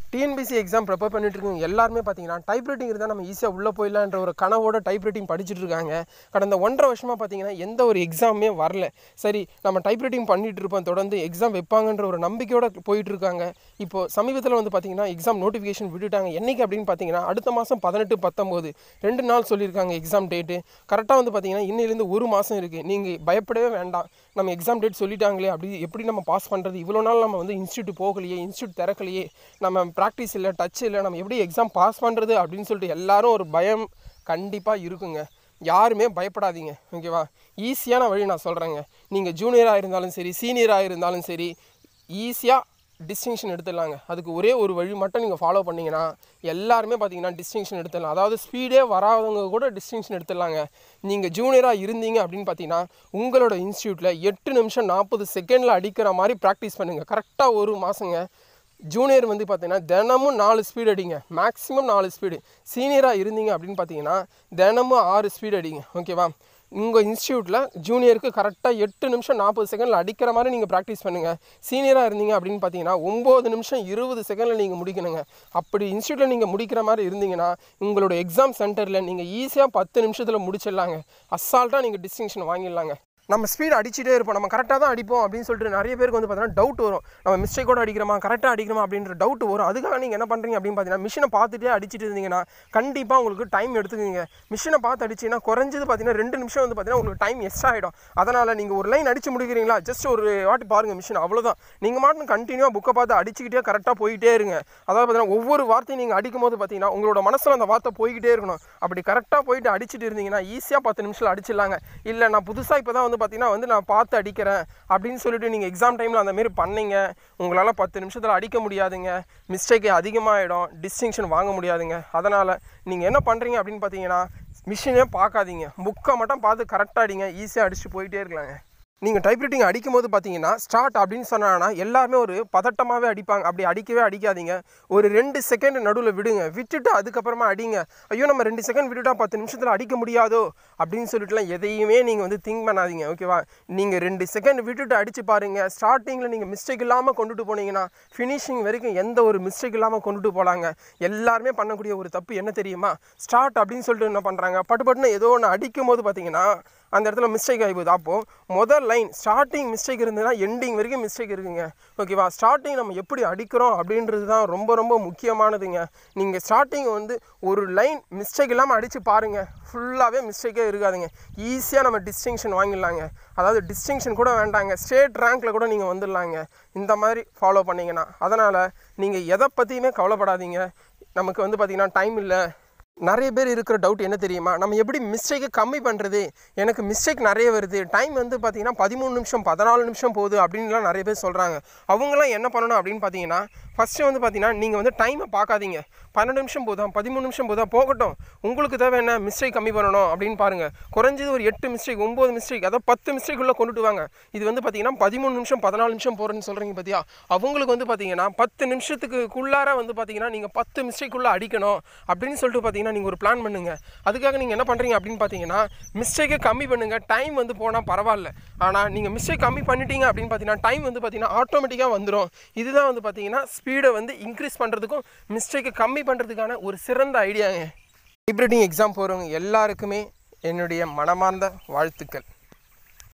TNPSC exam prepare பண்ணிட்டு இருக்கவங்க எல்லாருமே பார்த்தீங்கன்னா டைப்ரைட்டிங் இருந்தால் நம்ம ஈஸியாக உள்ளே போயிடலான்ற ஒரு கனவோட டைப்ரைட்டிங் படிச்சுட்டு இருக்காங்க கடந்த ஒன்றரை வருஷமாக பார்த்தீங்கன்னா எந்த ஒரு எக்ஸாமே வரல சரி நம்ம டைப்ரைட்டிங் பண்ணிட்டு இருப்போம் தொடர்ந்து எக்ஸாம் வைப்பாங்கன்ற ஒரு நம்பிக்கையோட போயிட்டு இருக்காங்க இப்போ சமீபத்தில் வந்து பார்த்தீங்கன்னா எக்ஸாம் நோட்டிஃபிகேஷன் விட்டுட்டாங்க என்னைக்கு அப்படின்னு பார்த்தீங்கன்னா அடுத்த மாதம் பதினெட்டு பத்தொம்போது ரெண்டு நாள் சொல்லியிருக்காங்க எக்ஸாம் டேட்டு கரெக்டாக வந்து பார்த்தீங்கன்னா இன்னிலேருந்து ஒரு மாதம் இருக்குது நீங்கள் பயப்படவே வேண்டாம் நம்ம எக்ஸாம் டேட் சொல்லிட்டாங்களே அப்படி எப்படி நம்ம பாஸ் பண்ணுறது இவ்வளோ நாள் நம்ம வந்து இன்ஸ்டியூட் போகலையே இன்ஸ்டியூட் திறக்கலையே நம்ம ப்ராக்டிஸ் இல்லை டச் இல்லை நம்ம எப்படி எக்ஸாம் பாஸ் பண்ணுறது அப்படின்னு சொல்லிட்டு எல்லாரும் ஒரு பயம் கண்டிப்பாக இருக்குங்க யாருமே பயப்படாதீங்க ஓகேவா ஈஸியான வழி நான் சொல்கிறேங்க நீங்கள் ஜூனியராக இருந்தாலும் சரி சீனியராக இருந்தாலும் சரி ஈஸியாக டிஸ்டிங்ஷன் எடுத்துடலாங்க அதுக்கு ஒரே ஒரு வழி மட்டும் நீங்கள் ஃபாலோ பண்ணீங்கன்னா எல்லாருமே பார்த்தீங்கன்னா டிஸ்டிங்ஷன் எடுத்துடலாம் அதாவது ஸ்பீடே வராதவங்க கூட டிஸ்டிங்ஷன் எடுத்துடலாங்க நீங்கள் ஜூனியராக இருந்தீங்க அப்படின்னு பார்த்தீங்கன்னா உங்களோட இன்ஸ்டியூட்டில் எட்டு நிமிஷம் நாற்பது செகண்டில் அடிக்கிற மாதிரி ப்ராக்டிஸ் பண்ணுங்கள் கரெக்டாக ஒரு மாதங்க ஜூனியர் வந்து பார்த்தீங்கன்னா தினமும் நாலு ஸ்பீடு அடிங்க மேக்ஸிமம் நாலு ஸ்பீடு சீனியராக இருந்தீங்க அப்படின்னு பார்த்தீங்கன்னா தினமும் ஆறு ஸ்பீடு அடிங்க ஓகேவா உங்கள் இன்ஸ்டியூட்டில் ஜூனியருக்கு கரெக்டாக எட்டு நிமிஷம் நாற்பது செகண்டில் அடிக்கிற மாதிரி நீங்கள் ப்ராக்டிஸ் பண்ணுங்கள் சீனியராக இருந்தீங்க அப்படின்னு பார்த்தீங்கன்னா ஒம்பது நிமிஷம் இருபது செகண்டில் நீங்கள் முடிக்கணுங்க அப்படி இன்ஸ்டியூட்டில் நீங்கள் முடிக்கிற மாதிரி இருந்தீங்கன்னா உங்களோட எக்ஸாம் சென்டரில் நீங்கள் ஈஸியாக பத்து நிமிஷத்தில் முடிச்சிடலாங்க அசால்ட்டாக நீங்கள் டிஸ்டிங்ஷன் வாங்கிடலாங்க நம்ம ஸ்பீட் அடிச்சுட்டே இருப்போம் நம்ம கரெக்டாக தான் அடிப்போம் அப்படின்னு சொல்லிட்டு நிறைய பேருக்கு வந்து பார்த்தீங்கன்னா டவுட் வரும் நம்ம மிஸ்டேக்கோட அடிக்கிறோமா கரெக்டாக அடிக்கிறோமா அப்படின்ற டவுட் வரும் அதுக்காக நீங்கள் என்ன பண்ணுறீங்க அப்படின்னு பார்த்தீங்கன்னா மிஷினை பார்த்துட்டே அடிச்சிட்டு இருந்தீங்கன்னா கண்டிப்பாக உங்களுக்கு டைம் எடுத்துக்கோங்க மிஷினை பார்த்து அடிச்சிங்கன்னா குறைஞ்சது பார்த்தீங்கன்னா ரெண்டு நிமிஷம் வந்து பார்த்தீங்கன்னா உங்களுக்கு டைம் எக்ஸ்ட்ரா ஆகிடும் அதனால் நீங்கள் ஒரு லைன் அடிச்சு முடிக்கிறீங்களா ஜஸ்ட் ஒரு வாட்டி பாருங்கள் மிஷின் அவ்வளோதான் நீங்கள் மாட்டும் கண்டினியூவாக புக்கை பார்த்து அடிச்சுக்கிட்டே கரெக்டாக போயிட்டே இருங்க அதாவது பார்த்தீங்கன்னா ஒவ்வொரு வார்த்தையும் நீங்கள் அடிக்கும் போது பார்த்தீங்கன்னா உங்களோட மனசில் அந்த வார்த்தை போய்கிட்டே இருக்கணும் அப்படி கரெக்டாக போயிட்டு அடிச்சிட்டு இருந்தீங்கன்னா ஈஸியாக பத்து நிமிஷத்தில் அடிச்சிடலாங்க இல்லை நான் புதுசாக இப்போ தான் வந்து பார்த்தீங்கன்னா வந்து நான் பார்த்து அடிக்கிறேன் அப்படின்னு சொல்லிட்டு நீங்கள் எக்ஸாம் டைமில் அந்த மாரி பண்ணீங்க உங்களால் பத்து நிமிஷத்தில் அடிக்க முடியாதுங்க மிஸ்டேக் அதிகமாகிடும் டிஸ்டிங்ஷன் வாங்க முடியாதுங்க அதனால் நீங்கள் என்ன பண்ணுறீங்க அப்படின்னு பார்த்தீங்கன்னா மிஷினே பார்க்காதீங்க புக்கை மட்டும் பார்த்து கரெக்டாக அடிங்க ஈஸியாக அடிச்சுட்டு போயிட்டே இருக்கலாங்க நீங்கள் டைப்ரைட்டிங் அடிக்கும் போது பார்த்தீங்கன்னா ஸ்டார்ட் அப்படின்னு சொன்னாங்கன்னா எல்லாருமே ஒரு பதட்டமாகவே அடிப்பாங்க அப்படி அடிக்கவே அடிக்காதீங்க ஒரு ரெண்டு செகண்ட் நடுவில் விடுங்க விட்டுட்டு அதுக்கப்புறமா அடிங்க ஐயோ நம்ம ரெண்டு செகண்ட் விட்டுட்டா பத்து நிமிஷத்தில் அடிக்க முடியாதோ அப்படின்னு சொல்லிட்டுலாம் எதையுமே நீங்கள் வந்து திங்க் பண்ணாதீங்க ஓகேவா நீங்கள் ரெண்டு செகண்ட் விட்டுட்டு அடித்து பாருங்கள் ஸ்டார்டிங்கில் நீங்கள் மிஸ்டேக் இல்லாமல் கொண்டுட்டு போனீங்கன்னா ஃபினிஷிங் வரைக்கும் எந்த ஒரு மிஸ்டேக் இல்லாமல் கொண்டுட்டு போகலாங்க எல்லாருமே பண்ணக்கூடிய ஒரு தப்பு என்ன தெரியுமா ஸ்டார்ட் அப்படின்னு சொல்லிட்டு என்ன பண்ணுறாங்க பட்டு பட்டுன்னு ஏதோ ஒன்று அடிக்கும் போது பார்த்தீங்கன்னா அந்த இடத்துல மிஸ்டேக் ஆகிப்போகுது அப்போது முதல் லைன் ஸ்டார்டிங் மிஸ்டேக் இருந்ததுன்னா எண்டிங் வரைக்கும் மிஸ்டேக் இருக்குங்க ஓகேவா ஸ்டார்டிங் நம்ம எப்படி அடிக்கிறோம் அப்படின்றது தான் ரொம்ப ரொம்ப முக்கியமானதுங்க நீங்கள் ஸ்டார்டிங் வந்து ஒரு லைன் மிஸ்டேக் இல்லாமல் அடித்து பாருங்கள் ஃபுல்லாகவே மிஸ்டேக்கே இருக்காதுங்க ஈஸியாக நம்ம டிஸ்டிங்ஷன் வாங்கிடலாங்க அதாவது டிஸ்டிங்ஷன் கூட வேண்டாங்க ஸ்டேட் ரேங்க்கில் கூட நீங்கள் வந்துடலாங்க இந்த மாதிரி ஃபாலோ பண்ணிங்கன்னா அதனால் நீங்கள் எதை பற்றியுமே கவலைப்படாதீங்க நமக்கு வந்து பார்த்திங்கன்னா டைம் இல்லை நிறைய பேர் இருக்கிற டவுட் என்ன தெரியுமா நம்ம எப்படி மிஸ்டேக்கை கம்மி பண்ணுறது எனக்கு மிஸ்டேக் நிறைய வருது டைம் வந்து பார்த்தீங்கன்னா பதிமூணு நிமிஷம் பதினாலு நிமிஷம் போகுது அப்படின்லாம் நிறைய பேர் சொல்கிறாங்க அவங்களாம் என்ன பண்ணணும் அப்படின்னு பார்த்தீங்கன்னா ஃபஸ்ட்டு வந்து பார்த்தீங்கன்னா நீங்கள் வந்து டைமை பார்க்காதீங்க பன்னெண்டு நிமிஷம் போதா பதிமூணு நிமிஷம் போதா போகட்டும் உங்களுக்கு தேவை என்ன மிஸ்டேக் கம்மி பண்ணணும் அப்படின்னு பாருங்கள் குறைஞ்சது ஒரு எட்டு மிஸ்டேக் ஒம்பது மிஸ்டேக் அதாவது பத்து மிஸ்டேக் உள்ள கொண்டுட்டு வாங்க இது வந்து பார்த்தீங்கன்னா பதிமூணு நிமிஷம் பதினாலு நிமிஷம் போகிறேன்னு சொல்கிறீங்க பார்த்தியா அவங்களுக்கு வந்து பார்த்தீங்கன்னா பத்து நிமிஷத்துக்குள்ளார வந்து பார்த்தீங்கன்னா நீங்கள் பத்து மிஸ்டேக்குள்ளே அடிக்கணும் அப்படின்னு சொல்லிட்டு பார்த்தீங்கன்னா நீங்கள் ஒரு பிளான் பண்ணுங்க அதுக்காக நீங்கள் என்ன பண்ணுறீங்க அப்படின்னு பார்த்தீங்கன்னா மிஸ்டேக்கை கம்மி பண்ணுங்கள் டைம் வந்து போனால் பரவாயில்ல ஆனால் நீங்கள் மிஸ்டேக் கம்மி பண்ணிட்டீங்க அப்படின்னு பார்த்தீங்கன்னா டைம் வந்து பார்த்தீங்கன்னா ஆட்டோமேட்டிக்காக வந்துடும் இதுதான் வந்து பார்த்தீங்கன்னா ஸ்பீடை வந்து இன்க்ரீஸ் பண்ணுறதுக்கும் மிஸ்டேக்கை கம்மி பண்ணுறதுக்கான ஒரு சிறந்த ஐடியாங்க டைப்ரைட்டிங் எக்ஸாம் போகிறவங்க எல்லாருக்குமே என்னுடைய மனமார்ந்த வாழ்த்துக்கள்